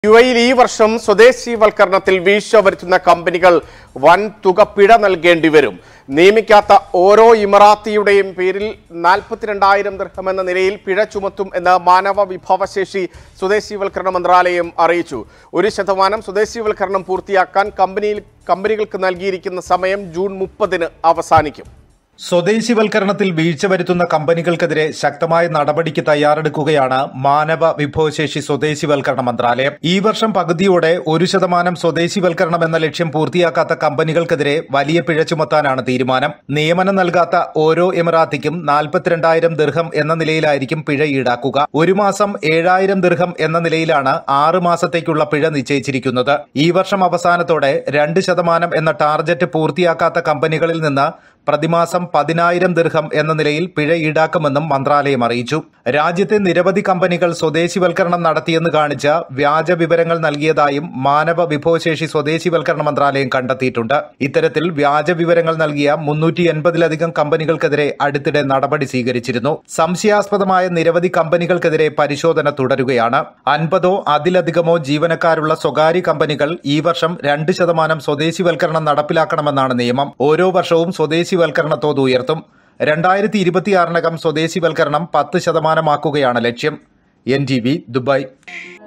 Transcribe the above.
U എയിൽ ഈ വർഷം സ്വദേശീവൽക്കരണത്തിൽ വീഴ്ച വരുത്തുന്ന കമ്പനികൾ വൻ തുക പിഴ നൽകേണ്ടി വരും നിയമിക്കാത്ത ഓരോ ഇമറാത്തിയുടെയും പേരിൽ നാൽപ്പത്തിരണ്ടായിരം ദർഹം എന്ന നിലയിൽ പിഴ ചുമത്തും എന്ന് മാനവ വിഭവശേഷി സ്വദേശീവൽക്കരണ മന്ത്രാലയം അറിയിച്ചു ഒരു ശതമാനം സ്വദേശീവൽക്കരണം പൂർത്തിയാക്കാൻ കമ്പനിയിൽ കമ്പനികൾക്ക് നൽകിയിരിക്കുന്ന സമയം ജൂൺ മുപ്പതിന് അവസാനിക്കും സ്വദേശിവൽക്കരണത്തിൽ വീഴ്ച വരുത്തുന്ന കമ്പനികൾക്കെതിരെ ശക്തമായ നടപടിക്ക് തയ്യാറെടുക്കുകയാണ് മാനവ വിഭവശേഷി സ്വദേശിവൽക്കരണ മന്ത്രാലയം ഈ വർഷം പകുതിയോടെ ഒരു ശതമാനം സ്വദേശിവൽക്കരണം എന്ന ലക്ഷ്യം പൂർത്തിയാക്കാത്ത കമ്പനികൾക്കെതിരെ വലിയ പിഴ ചുമത്താനാണ് തീരുമാനം നിയമനം നൽകാത്ത ഓരോ എമിറാത്തിക്കും നാൽപ്പത്തിരണ്ടായിരം ദീർഘം എന്ന നിലയിലായിരിക്കും പിഴ ഈടാക്കുക ഒരു മാസം ഏഴായിരം ദീർഘം എന്ന നിലയിലാണ് ആറ് മാസത്തേക്കുള്ള പിഴ നിശ്ചയിച്ചിരിക്കുന്നത് ഈ വർഷം അവസാനത്തോടെ രണ്ട് ശതമാനം എന്ന ടാർഗറ്റ് പൂർത്തിയാക്കാത്ത കമ്പനികളിൽ നിന്ന് പ്രതിമാസം പതിനായിരം ദീർഘം എന്ന നിലയിൽ പിഴ ഈടാക്കുമെന്നും മന്ത്രാലയം അറിയിച്ചു രാജ്യത്തെ നിരവധി കമ്പനികൾ സ്വദേശിവൽക്കരണം നടത്തിയെന്ന് കാണിച്ച വ്യാജ വിവരങ്ങൾ നൽകിയതായും മാനവ വിഭവശേഷി സ്വദേശിവൽക്കരണ മന്ത്രാലയം കണ്ടെത്തിയിട്ടുണ്ട് ഇത്തരത്തിൽ വ്യാജ വിവരങ്ങൾ നൽകിയ മുന്നൂറ്റി എൺപതിലധികം കമ്പനികൾക്കെതിരെ അടുത്തിടെ നടപടി സ്വീകരിച്ചിരുന്നു സംശയാസ്പദമായ നിരവധി കമ്പനികൾക്കെതിരെ പരിശോധന തുടരുകയാണ് അൻപതോ അതിലധികമോ ജീവനക്കാരുള്ള സ്വകാര്യ കമ്പനികൾ ഈ വർഷം രണ്ട് ശതമാനം സ്വദേശിവൽക്കരണം നടപ്പിലാക്കണമെന്നാണ് നിയമം ഓരോ വർഷവും സ്വദേശിവൽക്കരണ തോത് ഉയർത്തും രണ്ടായിരത്തി ഇരുപത്തിയാറിനകം സ്വദേശിവൽക്കരണം പത്ത് ശതമാനമാക്കുകയാണ് ലക്ഷ്യം എൻ ടി വി ദുബായ്